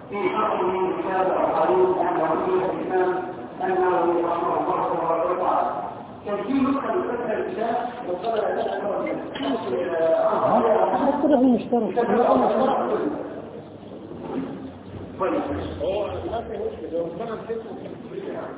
في حق من كتاب الحديث عن رسول الاسلام انه رحمه الله تبارك وتعالى كان في نسخه من فتح الكتاب وصل حتى له المشترك هو ما في مشكله لو كان الفكر يعني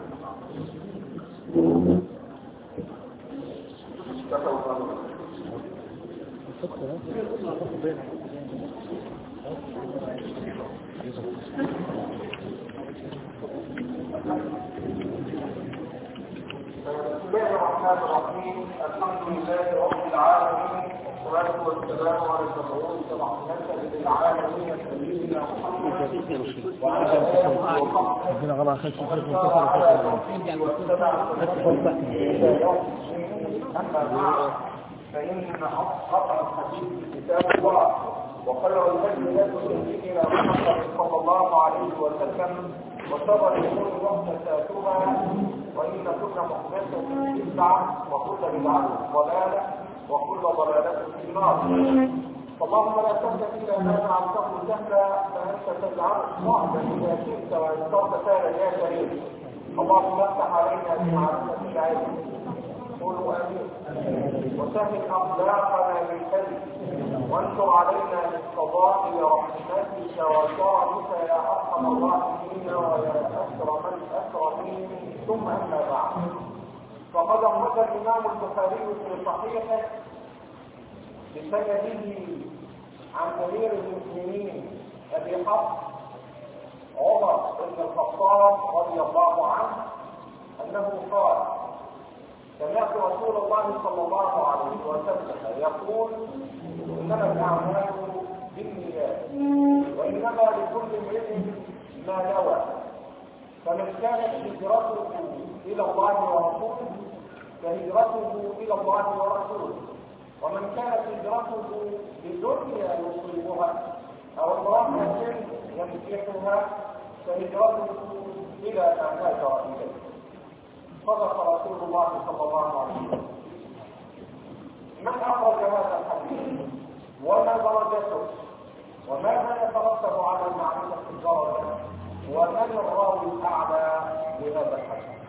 بسم الله الرحمن الرحيم الحمد لله رب العالمين والصلاة والسلام على المبعوث رحمة للعالمين سيدنا محمد وعلى آله وصحبه ربنا غلا خلف ومن سار على توحيده واتبع سنته إلى يوم الدين أما بعد فإن أصحاب الحديث كتاب الله وخير الهدي هدي سيدنا محمد صلى الله عليه وسلم وشر الأمور محدثاتها وإن كل محدثة بدعة وكل بدعة ضلالة وكل ضلالة في النار اللهم لا سهل إلا ما جعلته سهلا فأنت تجعل الصعب إذا شئت وإن صرت سهلا يا كريم اللهم افتح علينا بمعرفة العلم قولوا امين وسهل اخلاقنا بالكذب وانشر علينا بالقضاء برحمتك وكرمك يا ارحم الراحمين ويا اكرم الاكرمين ثم اما بعد فقد اخرج الامام البخاري في صحيحه بسنده عن امير المسلمين ابي حفص عمر بن الخطاب رضي الله عنه انه قال سمعت رسول الله صلى الله عليه وسلم يقول انما الاعمال بالنيات وانما لكل امرئ ما نوى فمن كانت هجرته الى الله ورسوله فهجرته الى الله ورسوله ومن كانت هجرته لدنيا يصيبها او امراه يمسكها فهجرته الى ما هاجر اليه صدق رسول الله صلى الله عليه وسلم من اخرج هذا الحديث وما درجته وماذا يترتب على المعرفه الدرجه ومن الراوي الاعلى لهذا الحديث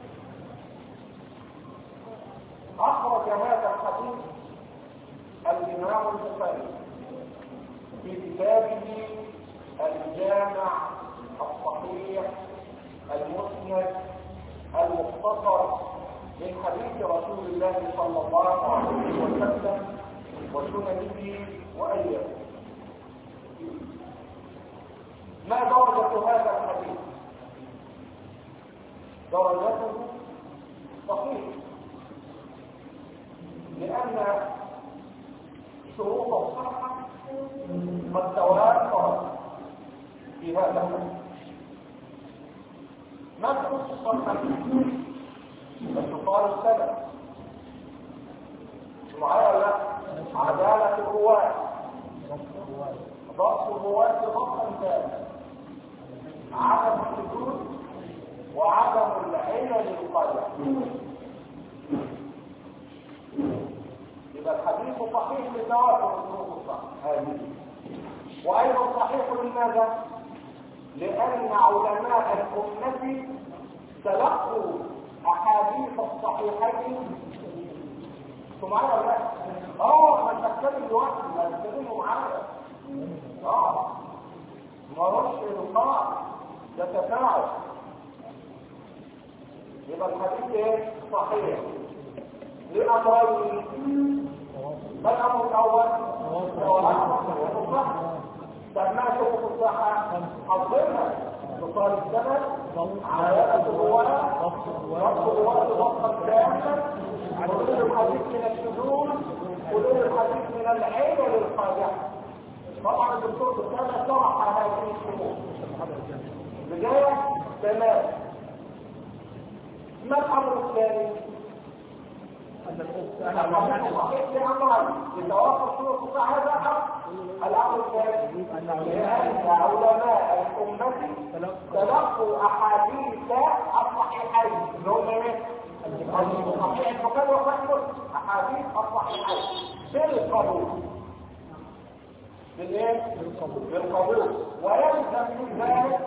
اخرج هذا الحديث الامام البخاري في كتابه الجامع الصحيح المسند المختصر من حديث رسول الله صلى الله عليه وسلم وسننه وأيامه ما درجة هذا الحديث درجته صحيح لأن شروط الصحة قد توافرت في هذا الحديث ما شروط الصحة بس قال السبب معايا لا عدالة الرواة ضبط الرواة ضبطا كاملا عدم الحدود وعدم العلل القلق يبقى الحديث صحيح لتوافر الظروف الصح هذه وايضا صحيح لماذا لان علماء الامه تلقوا احاديث الصحيحين انتوا معايا ولا لا؟ اه ما تتكلم لوحدي ما تتكلموا معايا اه ما رش القاع ده تفاعل يبقى الحديث ايه صحيح لامرين ما الامر الاول الصحه طب ما شروط الصحه حضرنا اتصال السند علاقه الرواه ضبط الرواه ضبطا كاملا حدود الحديث من الشذوذ حدود الحديث من العلل القادحه طبعا الدكتور بسالة شرح هذه الشروط بداية تمام ما الامر الثاني يتوافق شروط الصحة هذا حق الامر الثاني لان علماء الامة تلقوا احاديث الصحيحين اللي هم ايه؟ صحيح البخاري وصحيح مسلم احاديث الصحيحين بالقبول بالايه؟ بالقبول ويلزم من ذلك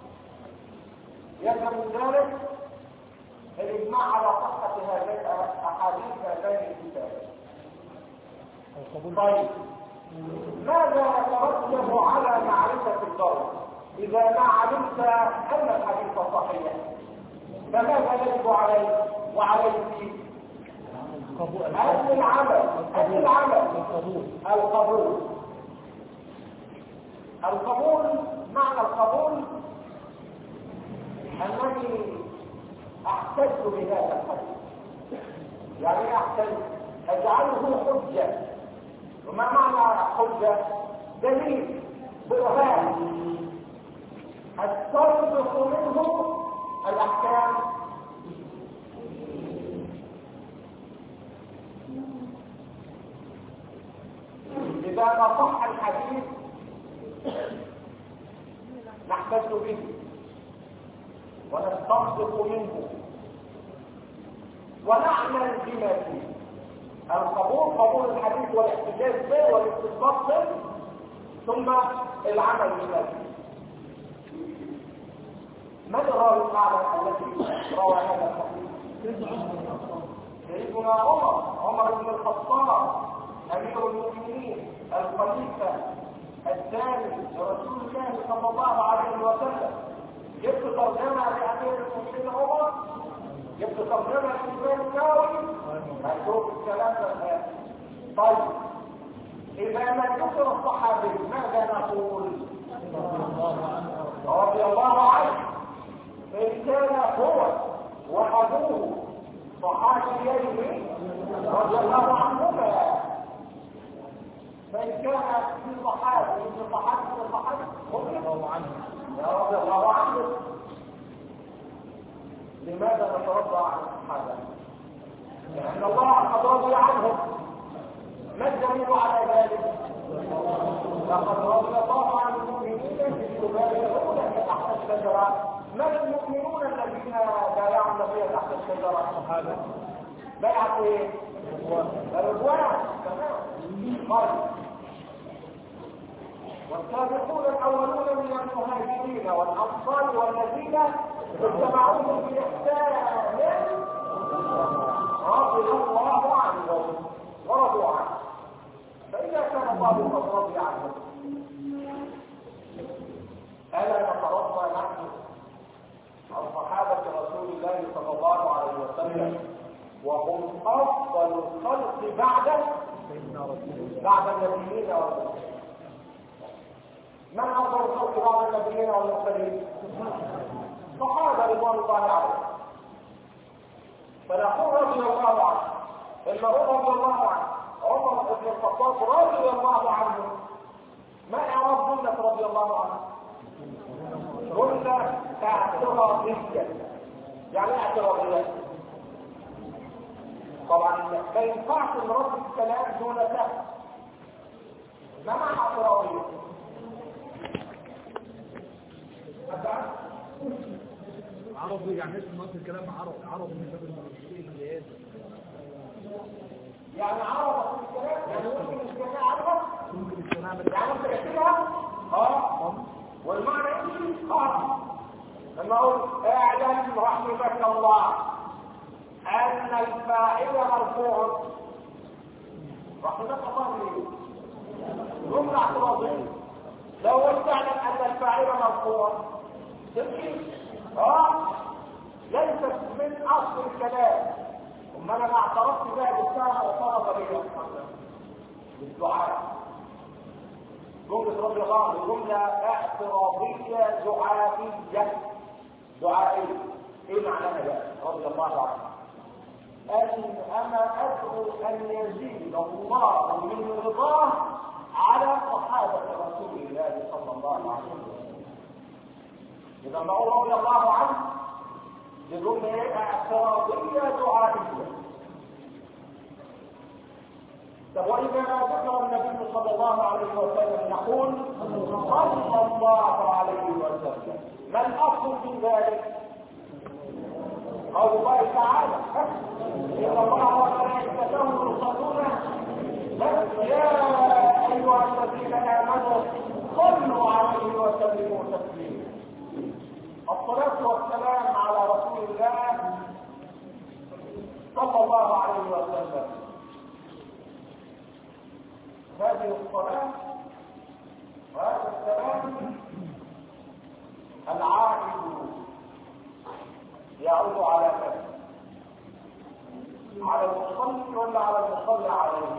يلزم من ذلك الاجماع على صحة هذين احاديث هذين الكتابين طيب ماذا يترتب على معرفة الضرب إذا ما علمت أن الحديث صحيح فماذا يجب عليه وعليه أهل العمل أهل العمل القبول القبول معنى القبول أنني أحتج بهذا الحديث يعني أحتج أجعله حجة وما معنى حجة دليل برهان استنبط منه الاحكام اذا ما صح الحديث نحتج به ونستنبط منه ونعمل بما فيه القبول قبول الحديث والاحتجاج به والاستنباط به ثم العمل بما فيه من الراوي الاعلى الذي روى هذا الحديث سيدنا عمر عمر بن الخطاب امير المؤمنين الخليفه الثاني لرسول الله صلى الله عليه وسلم جبت ترجمه لامير المؤمنين عمر جبت ترجمه للامام النووي هنشوف الكلام ده طيب اذا ما ذكر الصحابي ماذا نقول رضي الله عنه فإن كان هو وأبوه صحابيين رضي الله عنهما فإن كان في صحابي من صحابي من صحابي رضي الله عنه رضي الله عنه لماذا نترضى عن الصحابة؟ لأن الله قد رضي عنهم ما الدليل على ذلك؟ لقد رضي الله عن المؤمنين في يبايعون تحت الشجرة من المؤمنون الذين بايعوا النبي تحت الشجرة الصحابة بايعوا ايه؟ الرضوان تمام طيب والسابقون الاولون من المهاجرين والانصار والذين اتبعوهم باحسان رضي الله عنهم ورضوا عنه فاذا كان الله قد رضي عنهم الا نترضى نحن عن صحابة رسول الله صلى الله عليه وسلم وهم أفضل الخلق بعد بعد النبيين والمرسلين من أفضل الخلق بعد النبيين والمرسلين؟ صحابة رضوان الله عليهم فنقول رضي الله عنه إن رضي الله عنه عمر بن الخطاب رضي الله عنه ما إعراب جملة رضي الله عنه؟ جملة اعتراضية يعني ايه اعتراضية؟ طبعا ما ينفعش نرد الكلام دون فهم ما معنى اعتراضية؟ عربي يعني اسم نص الكلام عرب عرب من باب المرسلين يعني عرب في الكلام يعني ممكن الكلام عرب ممكن الكلام يعني انت تكتبها اه والمعنى ايه اه لما اقول اعلم رحمك الله ان الفاعل مرفوع رحمك الله ليه جمله اعتراضيه لو قلت اعلم ان الفاعل مرفوع تمشي اه ليست من اصل الكلام اما انا ما اعترضت بها بالساعه وطلب بها بالدعاء جملة رضي الله عنه جملة اعتراضية دعائية دعائية ايه معناها بقى رضي الله عنه ان انا ادعو ان يزيد الله من رضاه على صحابة رسول الله صلى الله عليه وسلم اذا بقول رضي الله عنه دي جملة اعتراضية دعائية طب واذا ما ذكر النبي صلى الله عليه وسلم نقول صلى الله عليه وسلم ما الاصل في ذلك قول الله تعالى ان الله وملائكته يصلون يا ايها الذين امنوا صلوا عليه وسلموا تسليما الصلاة والسلام على رسول الله صلى الله عليه وسلم هذه الصلاة وهذا السلام العائد يعود على من؟ على المصلي ولا على المصلي عليه؟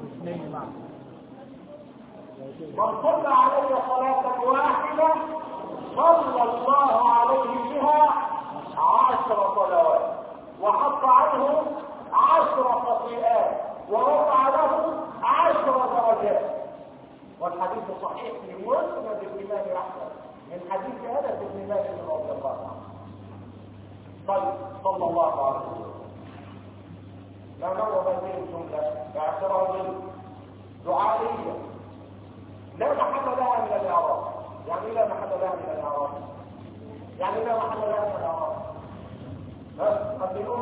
من صلى علي صلاة واحدة صلى الله عليه بها عشر صلوات وحط عنه عشر خطيئات ورفع له عشر درجات والحديث صحيح في مسند الامام احمد من حديث انس بن مالك رضي الله عنه طيب صلى الله عليه وسلم ما نوى هذه الجمله باعتراض دعائيه لا محل لها من الاعراب يعني لا محل لها من الاعراب يعني لا محل لها من الاعراب ها قدموني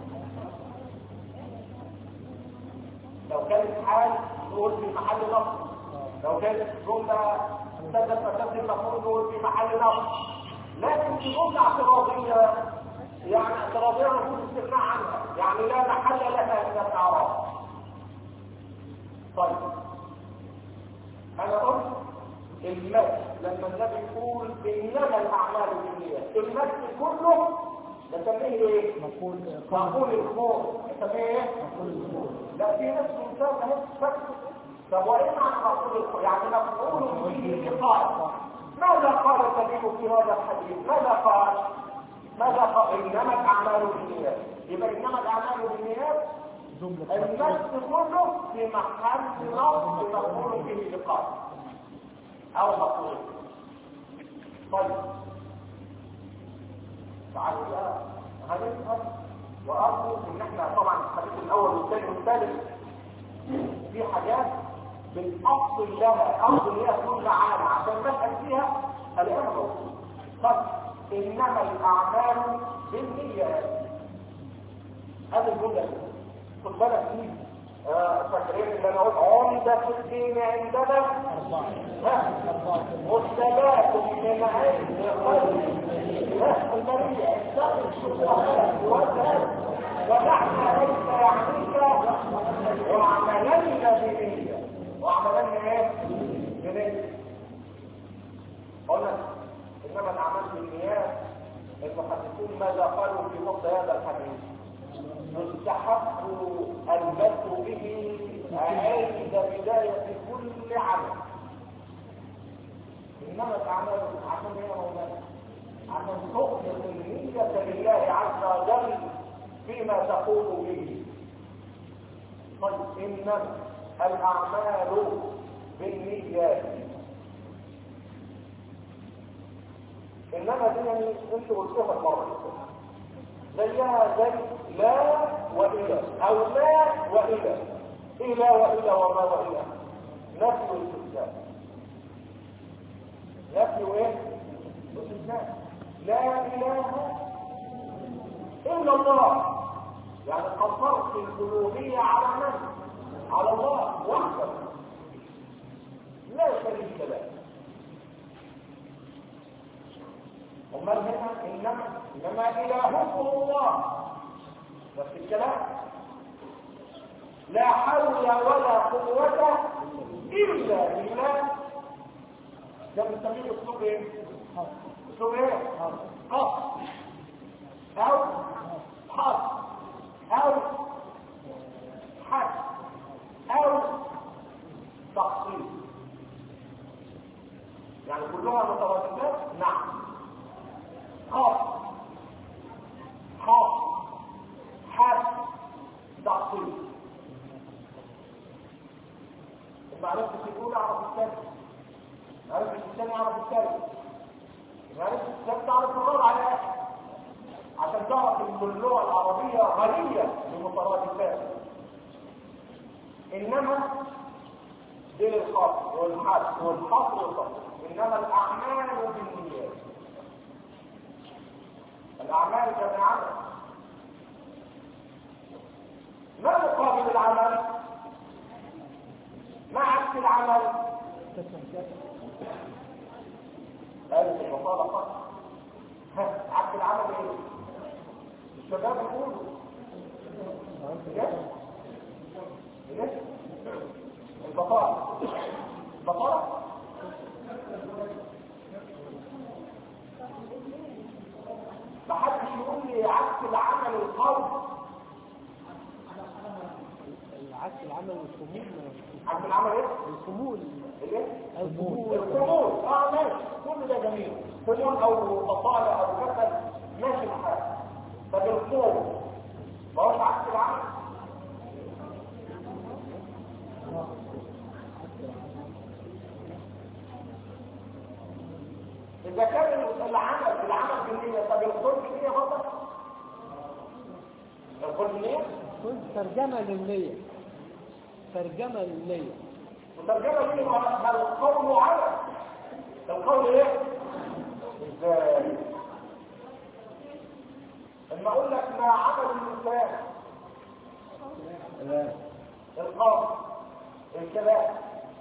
لو كانت حال نقول في محل نصب لو كانت جملة تبدأ فتبدأ المفروض نقول في محل نصب لكن في جملة اعتراضية يعني اعتراضية المفروض استغناء عنها يعني لا محل لها من الاعراب طيب انا قلت المد لما النبي يقول انما الاعمال بالنيات المد كله نسميه ايه؟ مقول مقول الخور نسميه ايه؟ لا في ناس ممتازه اهي فكر طب وايه معنى مقول الخور؟ يعني مفعول به لقاء ماذا قال النبي في هذا الحديث؟ ماذا قال؟ ماذا قال؟ انما الاعمال بالنيات يبقى انما الاعمال بالنيات جملة المس كله في محل نصب مفعول به لقاء او مفعول طيب تعالوا بقى هنفهم وارجو ان احنا طبعا الحديث الاول والثاني والثالث في حاجات بالاصل لها اصل اللي هي تكون عامه عشان نسال فيها الاقيها موجوده طب انما الاعمال بالنيات هذه الجمله دي. خد بالك دي آه، فاكرين اللي انا قلت عمده في الدين عندنا أربعة ها أربعة والثبات من عند قلب المريء السقف الشبهات والذات ونحن ليس يعنيك واعملن بنية واعملن ايه؟ بنية قلنا انما الاعمال بالنيات المحدثون ماذا قالوا في وقت هذا الحديث يستحق البدء به عند بداية كل عمل انما الاعمال عشان هي مولانا عشان تخلص النية لله عز وجل فيما تقول به طيب انما الاعمال بالنيات انما دي يعني انت قلتها مرة زيها زي لا والى او لا والى الى والى وما والى نفي واستثناء نفي وايه واستثناء لا اله الا الله يعني قصرت الالوهيه على من على الله وحده لا شريك له امال هنا انما انما الهكم الله بس الكلام لا حول ولا قوه الا بالله ده بنسميه اسلوب ايه؟ اسلوب ايه؟ قص او حص او حد او تخصيص يعني كلها مترادفات نعم قص حص حد تخصيص ما عرفتش الاولى اعرف الثانيه ما عرفتش الثانيه اعرف الثالث ما عرفتش الثالث اعرف الرابعه عشان تعرف ان اللغه العربيه غنيه بمترادفات انما دين الخاص والحد والحصر والفصل انما الاعمال بالنيات الاعمال جميعا ما مقابل العمل ما عكس العمل المصالحة ها عكس العمل ايه الشباب يقولوا ايه ايه البطالة البطالة محدش يقول لي عكس العمل القوي عكس العمل والخمول عكس العمل ايه؟ الخمول ايه؟ الخمول الخمول اه ماشي كل ده جميل خمول او بطالة او كسل ماشي الحال طب الخوف ما هوش عكس العمل إذا كان العمل العمل بالنية طب الخوف بالنية برضه؟ الخوف بالنية؟ كنت ترجمة للنية ترجمة للنية وترجمة دي ما القول عمل القول ايه؟ ازاي؟ لما اقول لك ما عمل الانسان القول الكلام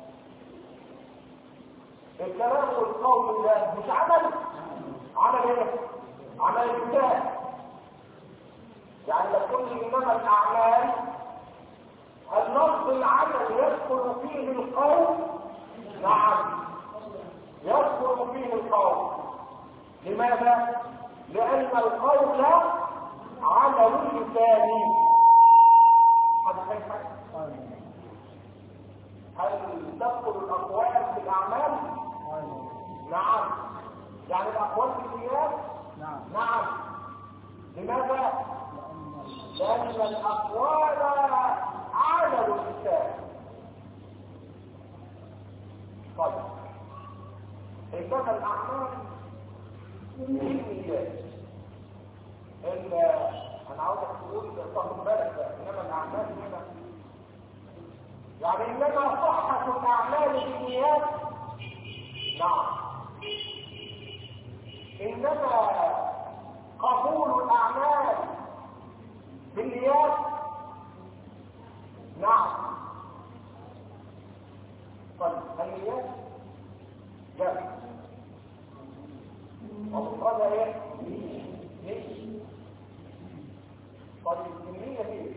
الكلام والقول ده مش عمل عمل ايه؟ عمل الانسان يعني لكل انما الاعمال النص العمل يدخل فيه القول نعم يدخل فيه القول لماذا؟ لأن القول عمل لساني حد شايف حاجة؟ هل تدخل الأقوال في الأعمال؟ نعم يعني الأقوال في النيات؟ نعم نعم لماذا؟ لأن الأقوال عمل اللسان طيب إنما الأعمال بالنيات إن أنا عاوزك تقول طب بالك بقى إنما الأعمال هنا يعني إنما صحة الأعمال بالنيات نعم إنما قبول الأعمال بالنيات نعم طيب النيات جمع ومفردها ايه؟ نية طيب النية دي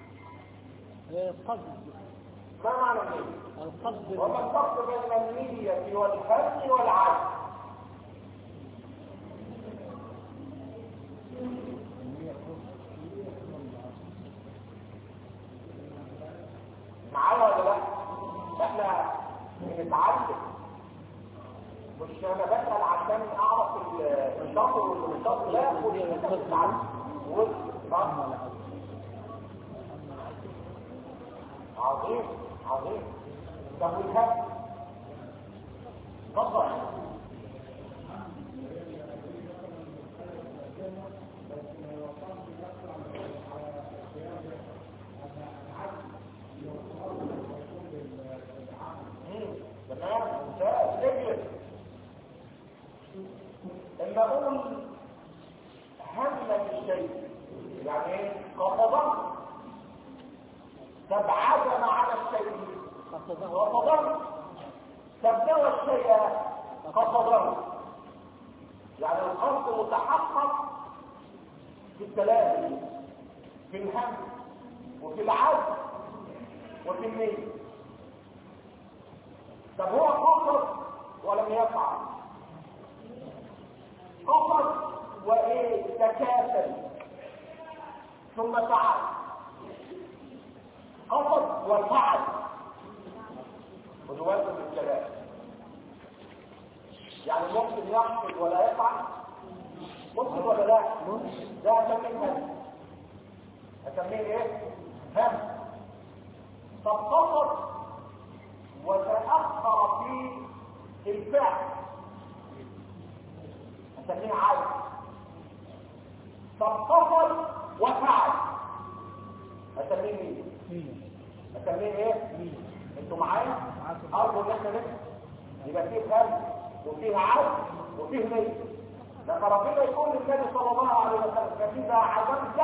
القصد ما معنى النية؟ القصد وما الفرق بين النية والهم والعزم؟ معايا ولا لا؟ احنا بنتعلم مش انا بسأل عشان اعرف الشطر والشطر لا كل انت بتتعلم وصح عظيم عظيم طب والهم اتفضل مم. تمام ممتاز اجلس لما اقول هم الشيء يعني ايه قصدا طب عزم على الشيء وقصدا طب نوى الشيء قصدا يعني القصد متحقق في الثلاثه في الهم وفي العزم وفي النيه طب هو قصد ولم يفعل قصد وايه تكاسل ثم فعل قصد وفعل خدوا بالكم من الكلام يعني ممكن يقصد ولا يفعل ممكن ولا لا ده اسميه هم اسميه ايه هم طب قصد وتأخر في الفعل اسميه عايز طب قصد وفعل اسميه مين اسميه ايه انتوا معايا ارجو ان احنا نفهم يبقى فيه هم وفيه عزم وفيه نية لما ربنا يقول للنبي صلى الله عليه وسلم فإذا عزمت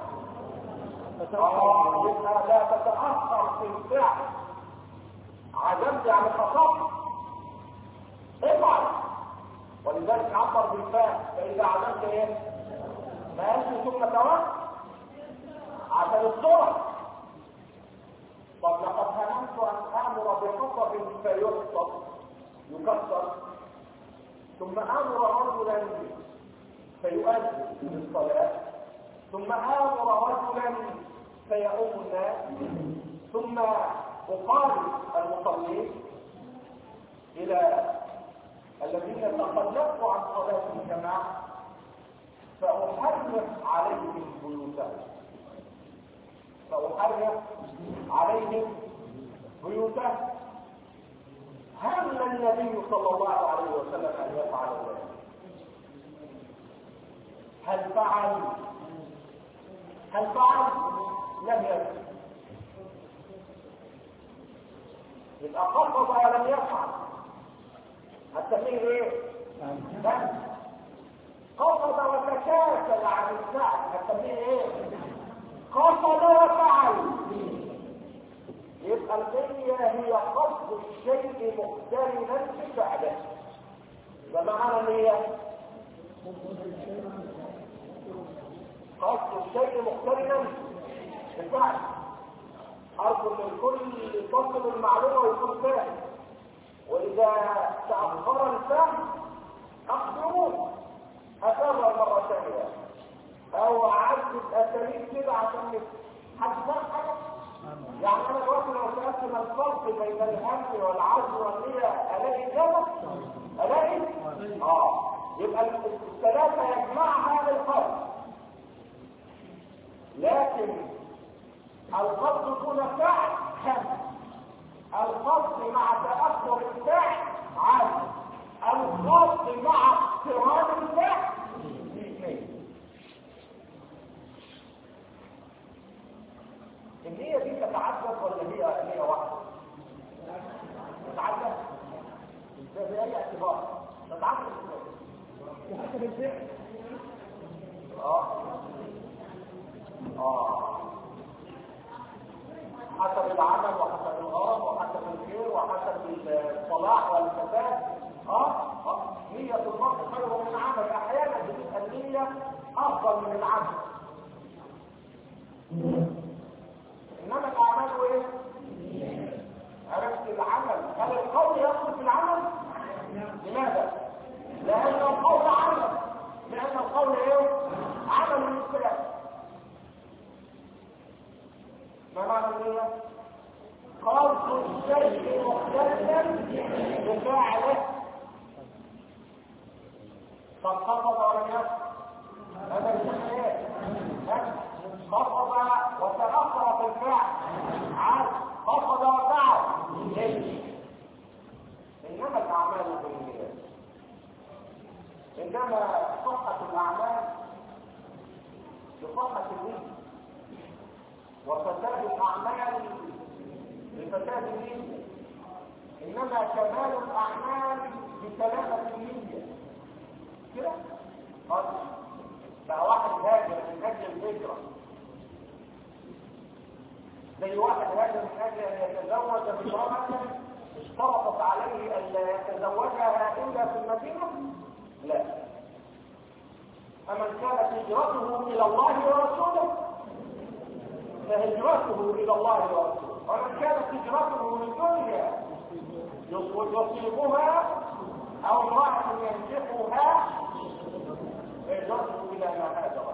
اه يبقى لا تتأخر في الفعل عزمت يعني خطبت افعل ولذلك عبر بالفاء فإذا عملت ايه؟ ما قالش ثم توقف عشان الصورة طب لقد هممت أن آمر بقصب فيقصب يكسر ثم آمر رجلا فيؤذن بالصلاة ثم آمر رجلا فيؤم الناس ثم أقابل المصلين إلى الذين تخلفوا عن صلاة الجماعة فأحرم عليهم بيوتهم فأحرم عليهم بيوتهم هل النبي صلى الله عليه وسلم أن يفعل ذلك هل فعل هل فعل لم يفعل يبقى قصد ولم يفعل التفسير ايه لم قصد وتكاسل عن الفعل التفسير ايه قصد وفعل يبقى النية هي قصد الشيء مقترنا بفعله ده معنى النية قصد الشيء مقترنا بفعله أرجو من الكل يفصل المعلومة ويكون فاهم وإذا تأخر الفهم أخبروه أكرر مرة ثانية أو أعدد أساليب كده عشان حد فاهم حاجة يعني أنا دلوقتي لو سألت ما الفرق بين الهم والعزم والنية ألاقي إجابة؟ ألاقي؟ آه يبقى الثلاثة يجمعها الفرق لكن القصد دون فعل هم القصد مع تأخر الفعل عزم القصد مع اقتران الفعل اثنين النية دي تتعدد ولا هي نية واحدة؟ تتعدد؟ بأي اعتبار؟ تتعدد بحسب الفعل اه اه حسب العمل وحسب الغرض وحسب الخير وحسب الصلاح والفساد اه اه نية المرء خير من عمل احيانا بتبقى النية افضل من العمل انما الاعمال ايه؟ عرفت العمل هل القول يدخل في العمل؟ لماذا؟ لان القول عمل لان القول ايه؟ عمل الاسلام ما معنى النية؟ قصد الشيء مختلفا بفعله طب خفض ولم يفعل هذا الشيء ايه؟ خفض وتأخر في الفعل عاد خفض وفعل انما الاعمال بالنيات انما صحة الاعمال بصحة النية وفساد الأعمال بفساد النية إنما كمال الأعمال بسلامة النية كده؟ قال بقى واحد هاجر من أجل الهجرة زي واحد هاجر من أجل أن يتزوج بامرأة اشترطت عليه أن لا يتزوجها إلا في المدينة؟ لا أمن كانت هجرته إلى الله ورسوله فهجرته الى الله ورسوله ومن كانت هجرته للدنيا يصيبها او امرأة ينجحها هجرته الى ما هاجر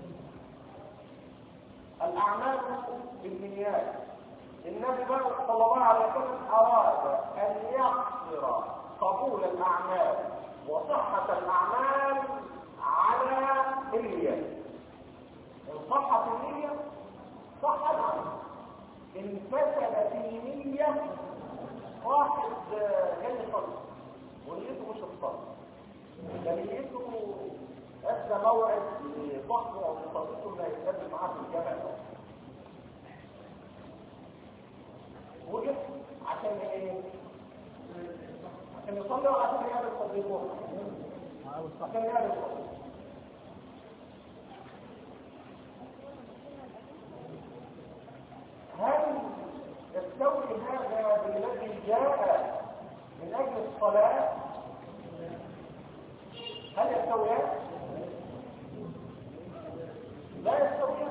الاعمال بالنيات النبي صلى الله عليه وسلم اراد ان يقصر قبول الاعمال وصحة الاعمال على النيات ان صحت النية صح العمل ان فسدت النية واحد جاي يصلي ونيته مش الصلاة ده نيته ادى موعد لصاحبه او لصديقه انه يتقابل معاه في الجامع وجد عشان ايه؟ عشان يصلي ولا عشان يقابل صديقه؟ عشان يقابل صديقه هل يستوي هذا بالذي جاء من اجل الصلاة يستويان لا يستويان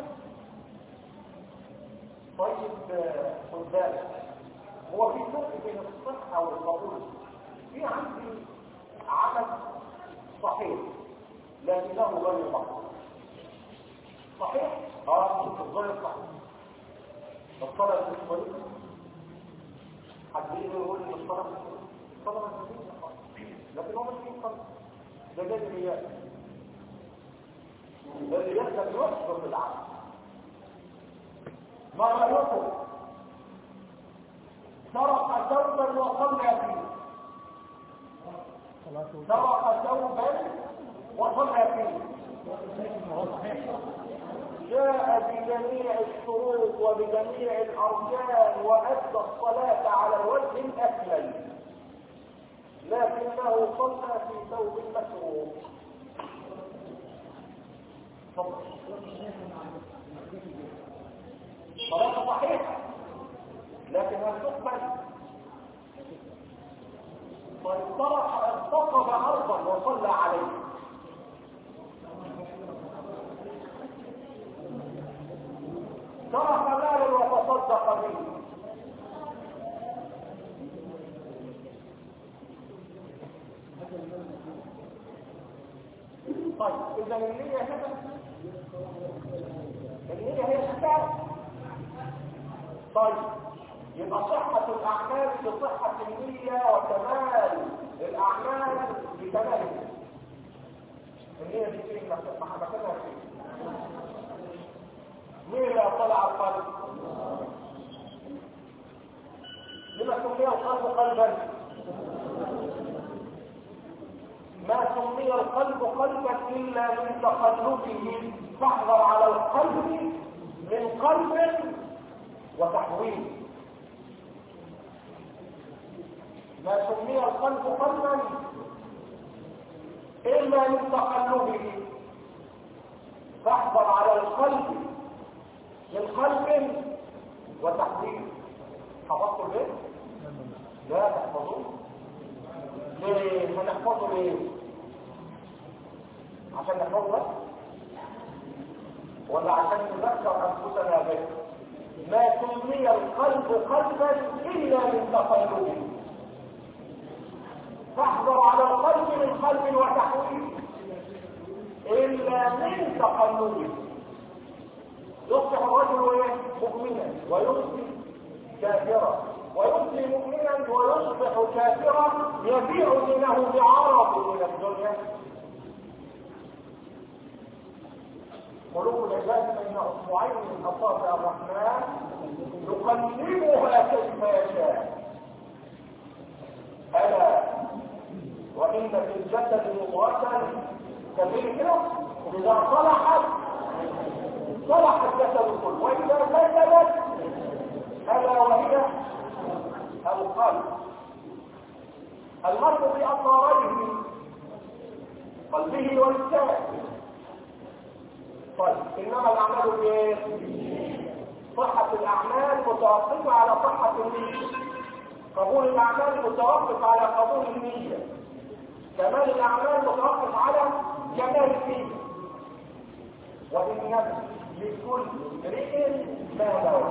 طيب خد بالك هو في فرق بين الصحة والقبول في عندي عمل صحيح لكنه غير مقبول صحيح؟ اه غير صحيح الصلاة الإسرائيلية حد يقول لي الصلاة الإسرائيلية الصلاة الإسرائيلية لكن هو مش فيه صلاة ده جاي الرياء الرياء لم يحصل في العالم ما رأيكم سرق ثوبا وصلى فيه سرق ثوبا وصلى فيه جاء بجميع الشروط وبجميع الأركان وأدى الصلاة على الوجه الأكمل لكنه صلى في ثوب مسروق صلاة صحيحة لكن هل تقبل فانطلق انتصب أرضا وصلى عليه ترك مالا وتصدق به طيب اذا النية هنا النية هي الشفاء طيب يبقى صحة الأعمال بصحة النية وكمال الأعمال بكمال النية النية دي فين مكانها فين مين اللي اطلع القلب لما سمي القلب قلبا ما سمي القلب قلبا الا من تقلبه فاحذر على القلب من قلب وتحويل ما سمي القلب قلبا الا من تقلبه فاحذر على القلب من قلب وتحويل حفظته ليه؟ لا تحفظوه ليه؟ هنحفظه ليه؟ عشان نحفظه ولا عشان نذكر انفسنا به ما سمي القلب قلبا الا من تقلبه فاحذر على القلب من قلب وتحويل الا من تقلبه يصبح الرجل مؤمنا ويمسي كافرا ويمسي مؤمنا ويصبح كافرا يبيع دينه بعرض من الدنيا قلوب العباد بين اصبعين من اصابع الرحمن يقلبها كيف يشاء الا وان في الجسد مضغه كبير كده اذا صلحت صلح الجسد كله واذا فسدت الا وهي القلب المرء باطاريه قلبه ولسانه طيب انما الاعمال بايه صحة الاعمال متوقفة على صحة النية قبول الاعمال متوقف على قبول النية كمال الاعمال متوقف على كمال النية وانما لكل امرئ ما نوى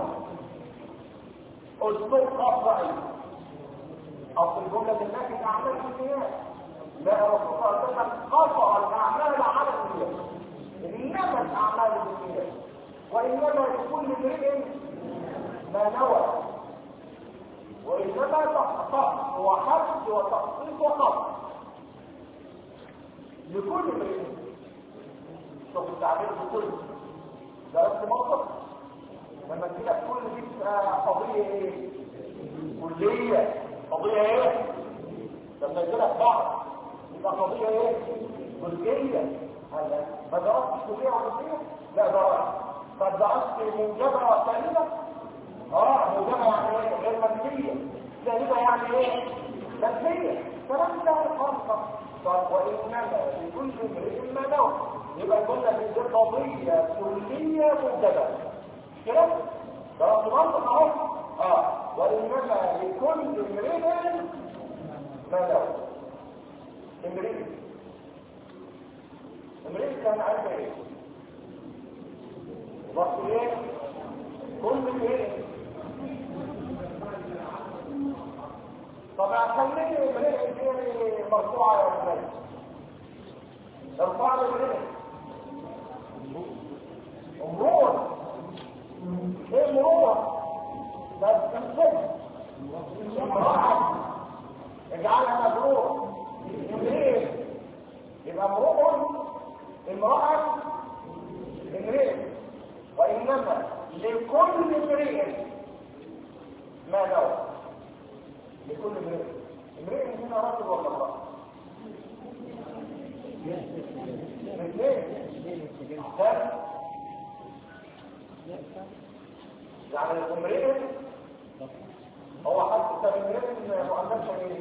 اسلوب قطعي اصل الجمله اللي فاتت اعمال النيات لا الرسول صلى الله عليه وسلم قطع الاعمال على النيات انما الاعمال بالنيات وانما لكل امرئ ما نوى وانما تخطئ وحبس وتخطيط وقصد لكل امرئ شوف التعبير بكل ده بس منطق لما تجي لك كل دي تبقى قضيه ايه كليه قضيه ايه لما يجي لك بعض يبقى قضيه ايه كليه هلا ما درستش كليه ولا لا درست طب درست موجبه وسالبه اه موجبه يعني ايه غير منفيه سالبه يعني ايه منفيه كلام ده خالص طب وانما لكل امرئ ما نوى يبقى قلنا في دي قضيه كليه موجبه كده ده منطق اهو اه وانما لكل امرئ ما نوى امرئ لكل امرئ ما نوى لكل امرئ ما نوى يبقى قلنا في دي قضيه كليه موجبه كده ده منطق اهو اه وانما لكل امرئ ما نوى امرئ لكل امرئ ما نوى يبقى قلنا في دي قضيه كليه موجبه كده ده منطق اهو اه وانما لكل امرئ امرئ كان عايز ايه وقت ايه كل ايه طب هخليه امرئ دي مرفوعه يا ازاي ارفع لي امرئ امرؤ ايه امرؤ بس تنفذ امرأة اجعلها مجرور امرئ يبقى امرؤ امرأة امرئ وإنما لكل امرئ ما نوى لكل امرئ امرئ هنا رجل ولا امرأة الاثنين يعني الامرئ هو حتى امرئ مؤنث ايه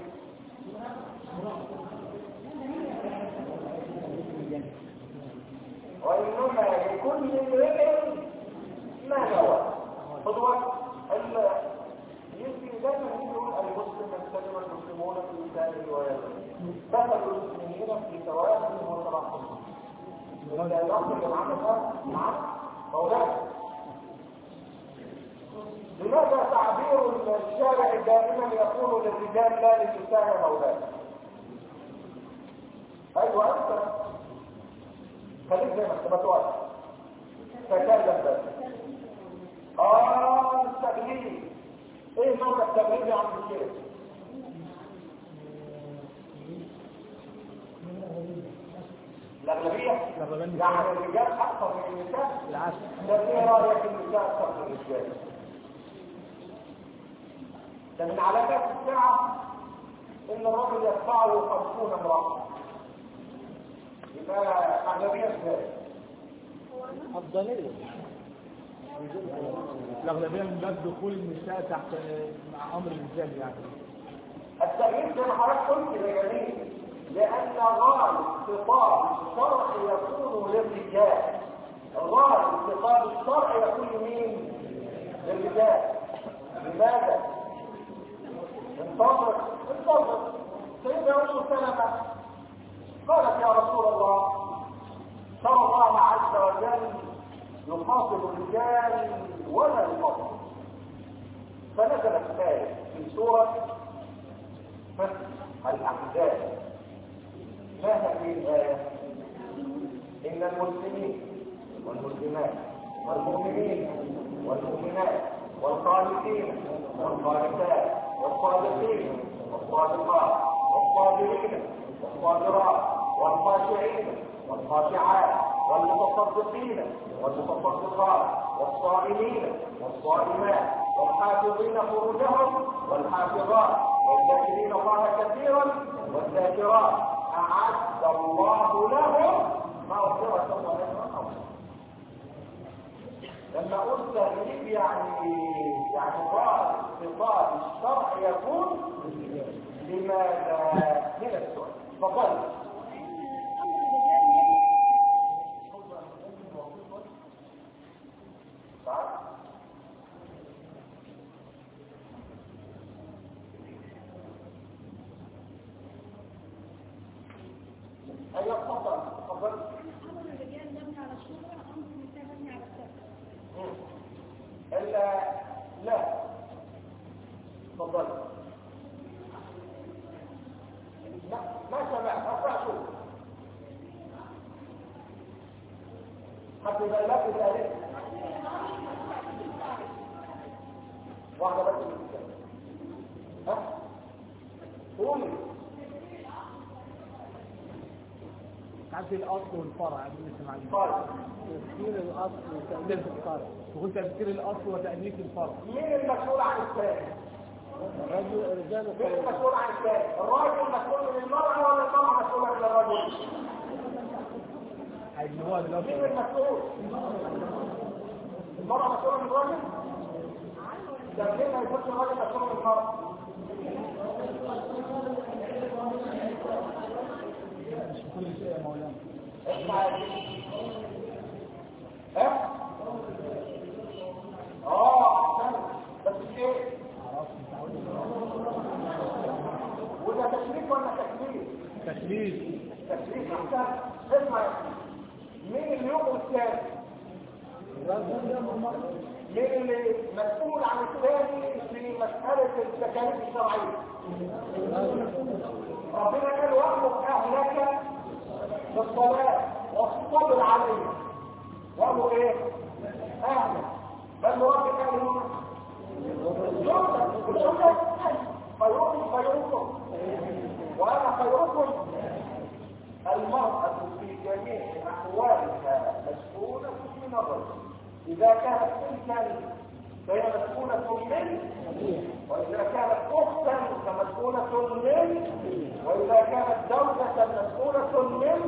وإنما لكل امرئ ما نوى خذوا يمكن دايما يقول المسلم يستلم المسلمون في لسانه ويده مثل المسلمين في توازنهم وتراحمهم ولا يقصد معنا نعم مولانا لماذا تعبير الشارع دائما يقول للرجال لا للنساء مولانا ايوه انت خليك زي ما انت ما توقف تكلم بس اه التغليب ايه نوع التغليب يا عم الشيخ الاغلبيه يعني الرجال اكثر من النساء العكس ده ايه رايك النساء اكثر من الرجال ده من علامات الساعه ان الرجل يتبعه خمسون امراه يبقى اغلبيه ازاي أفضلية الأغلبية من باب دخول النساء تحت مع أمر الرجال يعني التغيير زي ما حضرتك قلت يا جميل لان غالب خطاب الشرع يكون للرجال غالب خطاب الشرع يكون لمين للرجال لماذا انتظر انتظر سيدنا ام سلمة قالت يا رسول الله ترى الله عز وجل يخاطب الرجال ولا يخاطب فنزلت آية في سورة فتح الأحزاب ما هذه الآية؟ إن المسلمين والمسلمات والمؤمنين والمؤمنات والقانتين والقانتات والصادقين والصادقات والصابرين والصابرات والخاشعين والخاشعات والمتصدقين والمتصدقات والصائمين والصائمات والحافظين فروجهم والحافظات والذاكرين الله كثيرا والذاكرات أعد الله لهم مغفرة ونعمة عظيمة لما قلت تغليب يعني يعني ضاد خطاب الشرع يكون لماذا من السؤال تفضل ايوه تفضل تفضل أمر الرجال مبني على الشهرة أمر النساء مبني على السبب الا لا تفضل لا ما سمعت ارفع شوف حتى يبقى لك التاريخ واحدة بس من الكتاب. ها قولي تعرف الأصل والفرع بالنسبة معلم طيب تفسير الأصل وتأليف الفرع وقلت تفسير الأصل وتأليف الفرع مين المسؤول عن الثاني؟ الرجل الرجال مين المسؤول عن الثاني؟ الراجل مسؤول من المرأة ولا المرأة مسؤولة من الرجل؟ اللي هو مين دلوقتي المسؤول؟ المرأة مسؤولة من الراجل؟ ده ليه ما يكونش الراجل مسؤول من المرأة؟ كل شيء يا مولانا اسمع يا سيدي. ها؟ اه احسن بس ايه؟ وده تشريف ولا تكليف؟ تكليف تشريف احسن اسمع يا سيدي. اليوم الثاني من اللي مسؤول عن الثاني في مسألة التكاليف الشرعية ربنا قال وأمر أهلك بالصلاة واصطبر عليها وأمر إيه؟ أهلك بل ربك قال هنا جملة الجملة خيركم خيركم وأنا خيركم المرأة في جميع أحوالها مسؤولة من الرجل إذا كانت بنتا فهي مسؤولة منه وإذا كانت أختا فمسؤولة منه وإذا كانت زوجة مسؤولة منه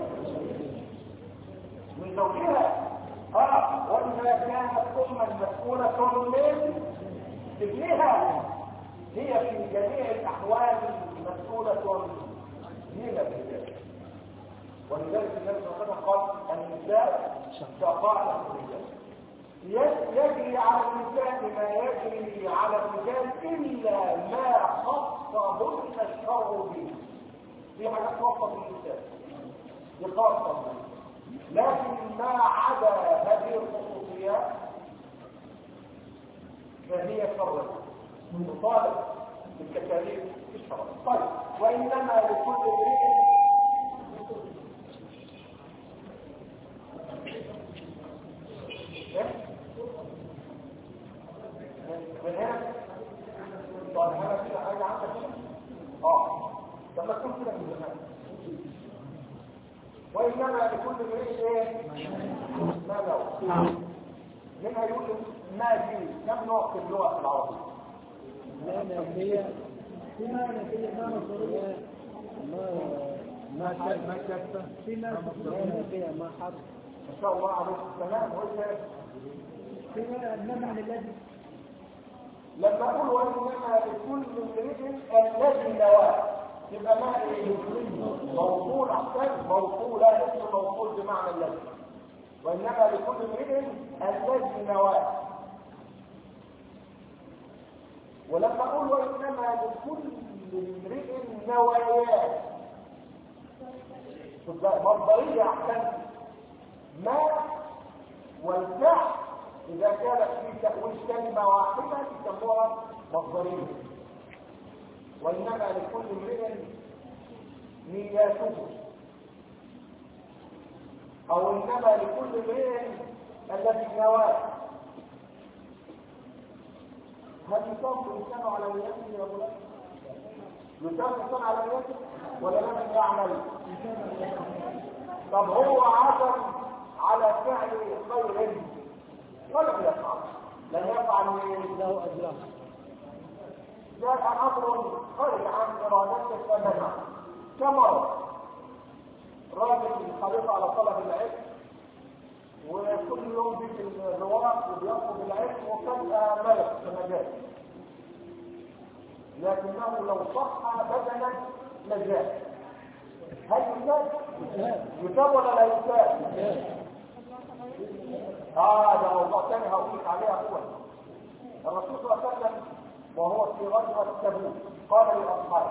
من زوجها آه وإذا كانت أما مسؤولة من ابنها هي في جميع الأحوال مسؤولة من الرجال ولذلك النبي صلى الله عليه وسلم قال النساء شقائق الرجال يجري على النساء ما يجري على الرجال إلا ما خصهن الشرع به في حاجات خاصة بالنساء دي خاصة لكن ما عدا هذه الخصوصيات فهي شرع مطالب بالتكاليف الشرع طيب وإنما لكل امرئ من هنا طب هنا كده حاجه عندك هنا اه لما تكون كده من زمان وانما لكل امرئ ايه ما لو منها يقول ما دي كم نوع في اللغه العربيه لا نافية فيما نافية ما مصدرية ما ما كان ما كفة فيما نافية ما حرف ما شاء الله عليك تمام وايه فيما النمع الذي لما اقول وانما لكل امرئ الذي نواه يبقى ما ايه موصول احسن موصول لا اسم موصول بمعنى الذي وانما لكل امرئ الذي نواه ولما اقول وانما لكل امرئ نواياه مصدريه احسن ما والفعل إذا كانت في تأويل كلمة واحدة تسموها مصدرية وإنما لكل امرئ نياته أو إنما لكل امرئ الذي نواه هل يصاب الإنسان على نيته يا أبو يصاب الإنسان على نيته ولا لم يعمل؟ طب هو عزم على فعل خير ولم يفعل لم يفعل له أجران جاء امر خارج عن ارادته فمنع كمرض راجل حريص على طلب العلم وكل يوم بيجي الرواق وبيطلب العلم وفجأة ملك في مجال لكنه لو صح بدنا نجاه هل يساب؟ يساب ولا لا يساب؟ اه ده موضوع تاني هقول لك عليه اول الرسول صلى الله عليه وسلم وهو في غزوه تبوك قال لاصحابه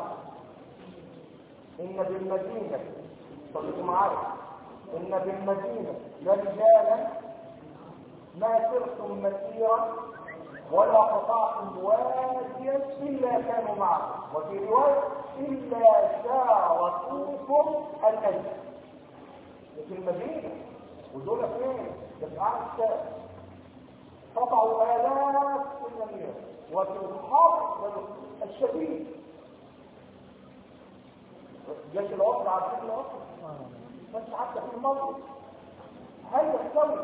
ان بالمدينه صلوا معايا ان بالمدينه لرجالا ما سرتم مسيرا ولا قطعتم واديا الا كانوا معكم وفي روايه الا شاركوكم الاجر في المدينه ودول فين؟ بتعرف الشارع قطعوا آلاف النمير وفي الحر الشديد جيش العسر عارفين العسر بس حتى في الموت هل يستوي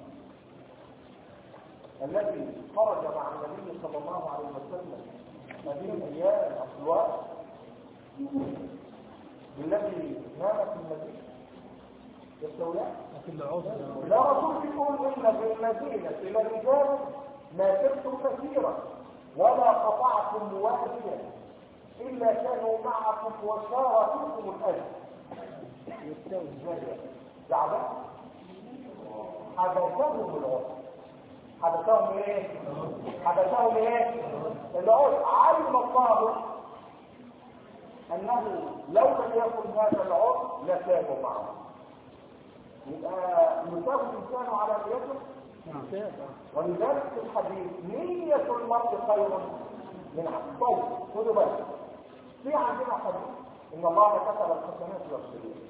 الذي خرج مع النبي صلى الله عليه وسلم هذه الايام اصوات بالذي نام في المدينه يستويان لكن العذر لا رسول يقول ان في المدينه لرجال ما سرتم كثيرا ولا قطعتم واديا الا كانوا معكم وشاركوكم الاجر يستوي زعلان حدثهم العذر حدثهم ايه حدثهم ايه العذر علم الله انه لو لم يكن هذا العذر لكانوا معه يبقى يساوي الإنسان على نيته ولذلك في الحديث نية المرء خير من عمل طيب خدوا بالك في عندنا حديث إن الله كتب الحسنات والسيئات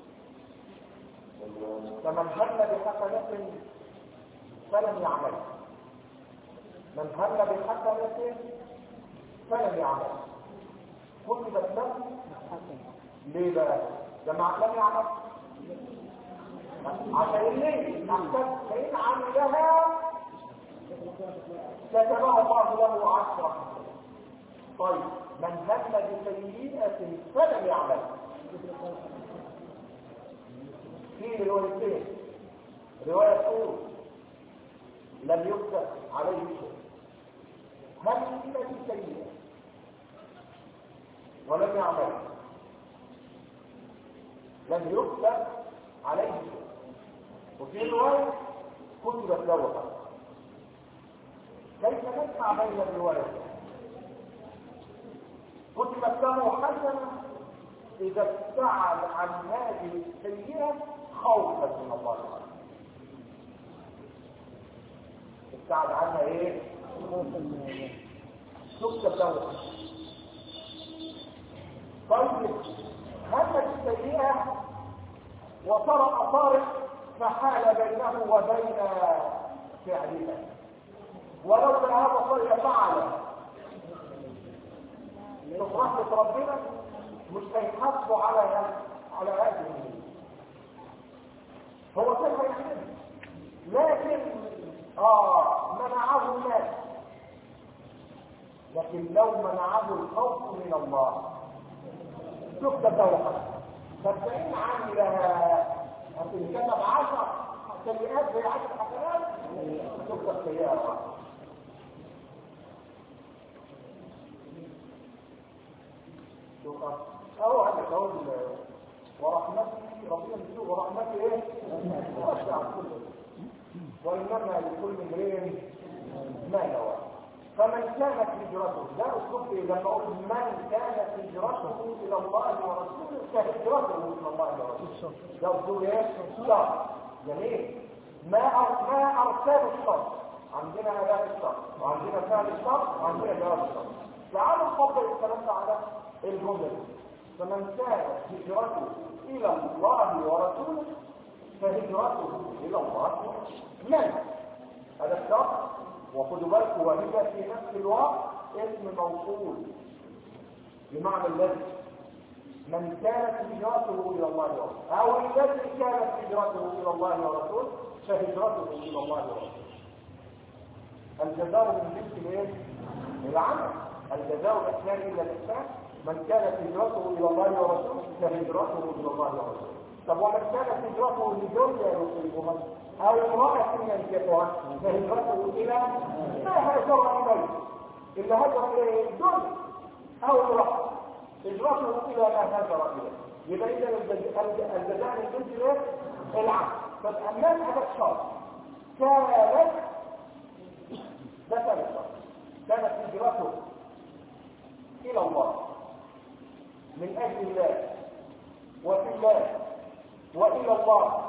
فمن هم بحسنة فلم يعمل من هم بحسنة فلم يعمل كتبت له ليه بقى؟ لما لم يعمل عشان ليه؟ عشان فإن عملها كتبها الله له عشرة طيب من هم بسيئة فلم يعمل في روايتين رواية تقول لم يكتب عليه شيء هم بسيئة ولم يعمل لم يكتب عليه شيء وفي رواية كتبت له كيف نجمع بين الروايتين كتبت له حسنة إذا ابتعد عن هذه السيئة خوفا من الله تعالى ابتعد عنها ايه؟ تكتب له طيب همت السيئة وطرق طارق فحال بينه وبين فعلها ولولا هذا الطريق فعل شوف رحمة ربنا مش هيحاسبوا على على هذه هو كيف يعمل لكن اه منعه الناس لكن لو منعه الخوف من الله تكتب له فالفإن عملها لكن كتب عشر سيئات زي عشر حسنات تكتب سيئة واحدة أو هذا قول ورحمتي ربنا بيقول ورحمتي ايه؟ وسع كل وإنما لكل امرئ ما نوى فمن كانت هجرته ده اسلوب ايه لما اقول من كانت هجرته الى الله ورسوله فهجرته الى الله ورسوله ده اسلوب ايه؟ شرط جميل ما ما اركان الشرط عندنا اداه الشرط وعندنا فعل الشرط وعندنا جواب الشرط تعالوا نطبق الكلام ده على الجمله دي فمن كانت هجرته الى الله ورسوله فهجرته الى الله من هذا الشرط وخدوا بالكم وهي في نفس الوقت اسم موصول بمعنى الذي من كانت هجرته الى الله ورسوله او الذي كانت هجرته الى الله ورسوله فهجرته الى الله ورسوله الجزاء من جنس الايه؟ العمل الجزاء الاحسان الا الاحسان من كانت هجرته الى الله ورسوله فهجرته الى الله ورسوله طب ومن كانت هجرته لدنيا يصيبها او امرأة ينكحها فهجرته الى ما هاجر اليه الا هجر اليه الدنيا او امرأة هجرته الى ما هاجر اليه يبقى اذا الجزاء من جنس الايه؟ العمل طب امام هذا الشرط كانت ده ثالث شرط كانت هجرته الى الله من اجل الله وفي الله والى الله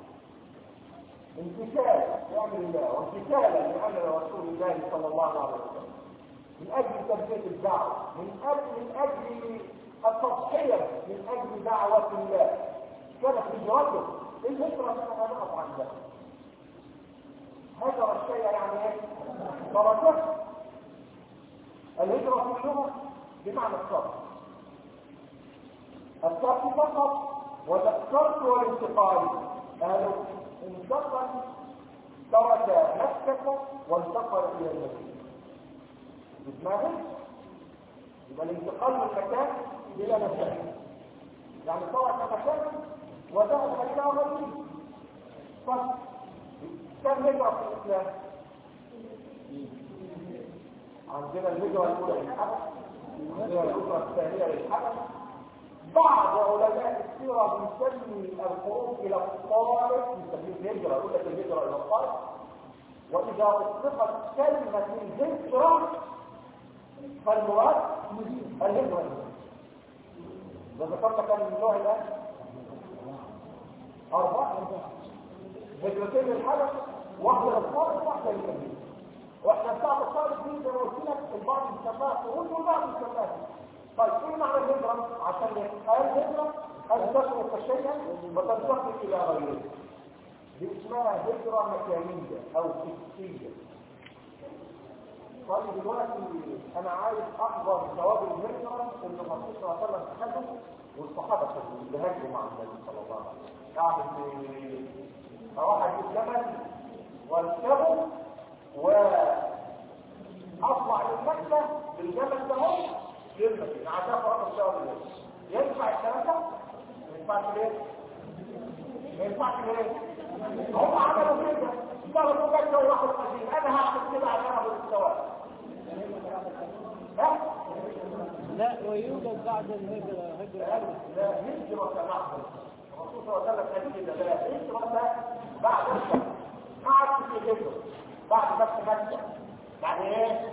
امتثال لامر الله وامتثالا لامر رسول الله صلى الله عليه وسلم من اجل تنفيذ الدعوه من اجل من اجل التضحيه من اجل دعوه الله كانت هجرته الهجره انا هنقف عن ده هجر الشيء يعني ايه؟ تركه الهجره في اللغه بمعنى الصبر الصبر فقط وذكرت والانتقال قالوا انتقل ترك مكة وانتقل إلى المدينة اسمها يبقى الانتقال من مكان إلى مكان يعني ترك مكانا وذهب إلى مدينة فكم هجرة في الإسلام؟ عندنا الهجرة الأولى للحبش عندنا الهجرة الثانية للحبش بعض علماء السيرة بيسمي الخروج إلى الطارق بيسميه الهجرة يقول لك الهجرة إلى الطارق وإذا أطلقت كلمة الهجرة فالمراد الهجرة ده ذكرت كم من نوع الآن؟ أربعة هجرتين للحدث واحدة للصالح واحدة للكبير واحنا بتاعت الصالح دي زي ما قلت لك البعض بيسماها خروج والبعض بيسماها طيب ايه معنى الهجرة عشان قال هجرة ان تترك شيئا وتنتقل الى غيره دي اسمها هجرة مكانية او فكسية طيب دلوقتي انا عايز احضر ثواب الهجرة اللي الرسول صلى الله عليه وسلم خده والصحابة خدوا اللي هاجروا مع النبي صلى الله عليه وسلم اعمل ايه؟ اروح اجيب جمل واركبه واطلع للمكة بالجمل ده هو للمدينة عشان فرق ثواب الهجرة ينفع الكلام ده؟ ما ينفعش ليه؟ ما ينفعش ليه؟ هم عملوا كده ضربوا مكة وراحوا المدينة انا هعمل كده عشان اخد الثواب ها؟ لا ويوجد بعد الهجرة هجرة أرض لا هجرة بعد الرسول صلى الله عليه وسلم قال كده لا هجرة بعد الفتح ما عادش في هجرة بعد فتح مكة بعد ايه؟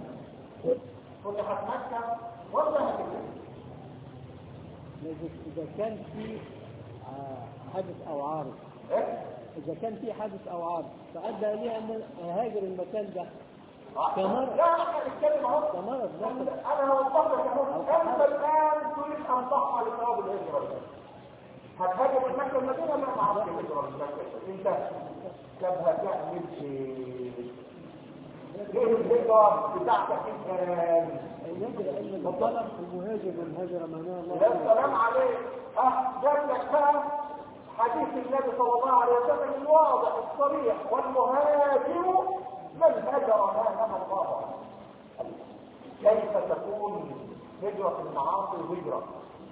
فتحت مكة ولا هجرة لكن إذا كان في آه، حدث أو عارض ايه؟ إذا كان في حدث أو عارض فأدى إليه أن أهاجر المكان ده آه. كمرض. لا احنا بنتكلم اهو كمرض دخل انا هوضح لك اهو انت الان تريد ان تحصل ثواب الهجرة هتهاجر من مكة المدينة لا ما عرفت الهجرة من مكة انت طب هتعمل ايه؟ ليه الهجرة بتاعتك الان؟ الهجرة إن الطلب المهاجر والهجرة معناها الله يا سلام عليك اه جاب لك بقى حديث النبي صلى الله عليه وسلم الواضح الصريح والمهاجر من هجر ما نهى الله عنه كيف تكون هجرة المعاصي هجرة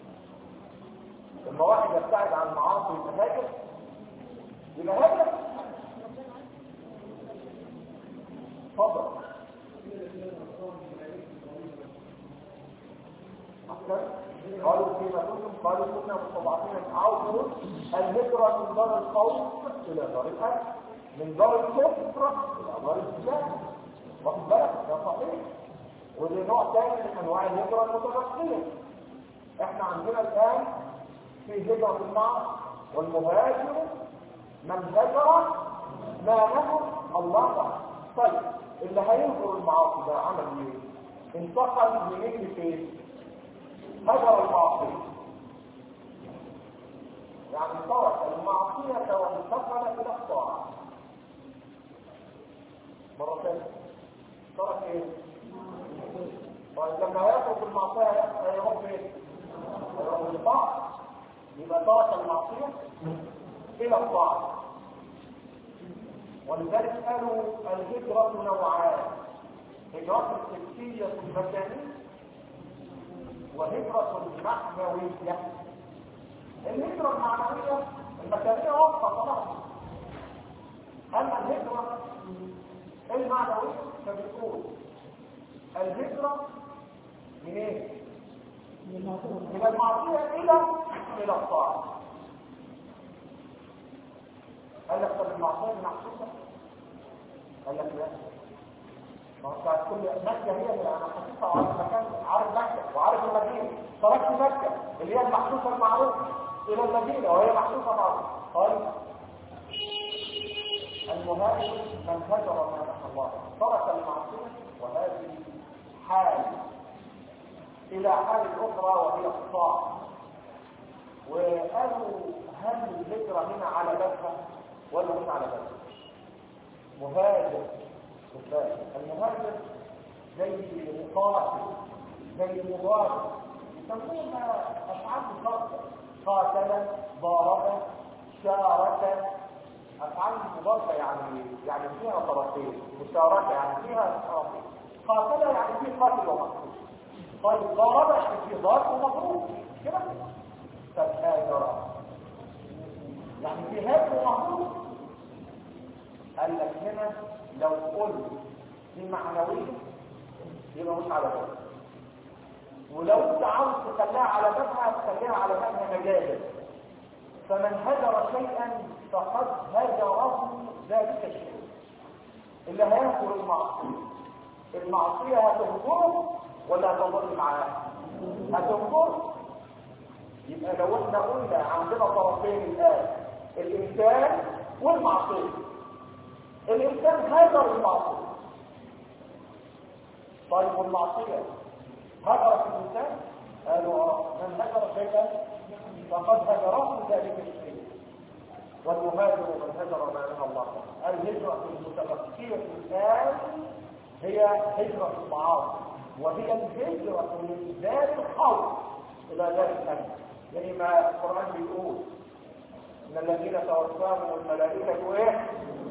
لما واحد يبتعد عن المعاصي يبقى هاجر يبقى هاجر اتفضل قالوا فيما كنتم قالوا كنا مستضعفين عاوزوا الهجرة من دار الخوف إلى دار الأمن من دار الكفر إلى دار الإسلام واخد بالك ده صحيح ودي نوع تاني من أنواع الهجرة المتبقية احنا عندنا الآن في هجرة المعصية والمهاجر من هجر ما نهى الله عنه طيب اللي هينظر المعاصي ده عمل ايه؟ انتقل من ايه لفين؟ هجر المعصية يعني ترك المعصية وانتقل إلى الطاعة مرة ثانية ترك ايه؟ طيب لما يترك المعصية هيروح فين؟ هيروح للطاعة يبقى ترك المعصية إلى الطاعة ولذلك قالوا الهجرة نوعان هجرة السكسية المكانية وهجرة معنوية الهجرة المعنوية المكانية واضحة خلاص أما الهجرة المعنوية فبتقول الهجرة من ايه؟ من المعصية إلى إلى الطاعة قال لك طب المعصية محسوسة؟ قال لك لا ما هو بتاعت كل مكة هي اللي انا حسيتها وعارف المكان عارف مكة وعارف المدينة تركت مكة اللي هي المحسوسة المعروفة إلى المدينة وهي محسوسة معروفة طيب المهاجر من هجر ما نهى الله ترك المعصية وهذه حال إلى حال أخرى وهي الطاعة وقالوا هل الهجرة هنا على بابها ولا مش على بابها مهاجر خد بالك المهاجر زي مقاتل زي مضارب يسمونها افعال مضاربه قاتل ضارب شارك افعال مضاربه يعني يعني فيها طرفين مشاركه يعني فيها طرفين قاتل يعني فيه قاتل ومقتول طيب ضارب يعني فيه ضارب ومضروب كده فهاجر يعني في هاجر ومضروب قال لك هنا لو قلت دي معنوية يبقى مش على بابها ولو انت عاوز تخليها على بابها تخليها على بابها مجازا فمن هجر شيئا فقد هجره ذلك الشيء اللي هيهجر المعصية المعصية هتهجره ولا هتضل معاه هتهجره يبقى لو احنا قلنا عندنا طرفين الآن الإنسان والمعصية الإنسان هاجر المعصية طيب والمعصية هجرت الإنسان قالوا اه من هجر شيئا فقد هجره ذلك الشيء والمهاجر من هجر ما نهى الله عنه الهجرة المتبقية الآن هي هجرة المعاصي وهي الهجرة من دار الخوف إلى دار الأمن يعني ما القرآن بيقول إن الذين توفاهم الملائكة إيه؟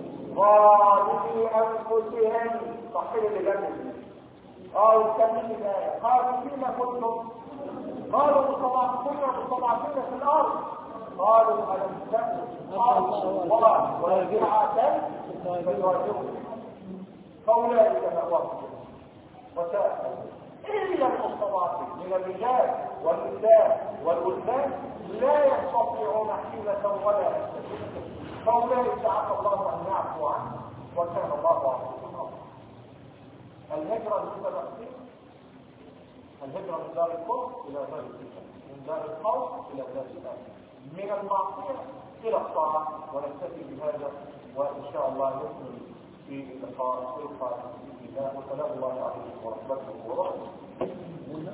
ظالمي أنفسهم صحيح اللي جنب اه وكمل الآية قالوا فيما كنتم قالوا مستضعفين مستضعفين في الأرض قالوا ألم تكن أرض الله واسعة فيواجهون فأولئك مأواهم وساء إلا المستضعفين من الرجال والنساء والولدان لا يستطيعون حيلة ولا يستطيعون فأولئك عسى الله أن يعفو عنه وكان الله عفوا الهجرة المتبقية الهجرة من دار الكفر إلى دار الإسلام من دار الخوف إلى دار الإسلام من المعصية إلى الطاعة ونكتفي بهذا وإن شاء الله نكمل في اللقاء في القادم بإذن الله وسلام الله عليكم ورحمته وبركاته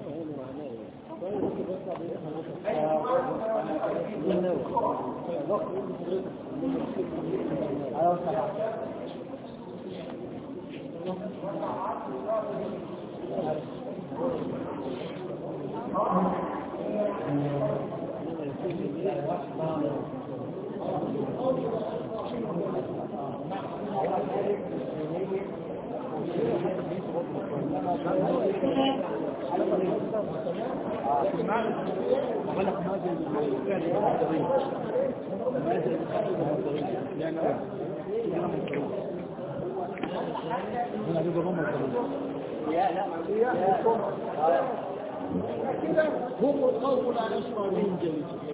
هم القوم لا نشرى من جيد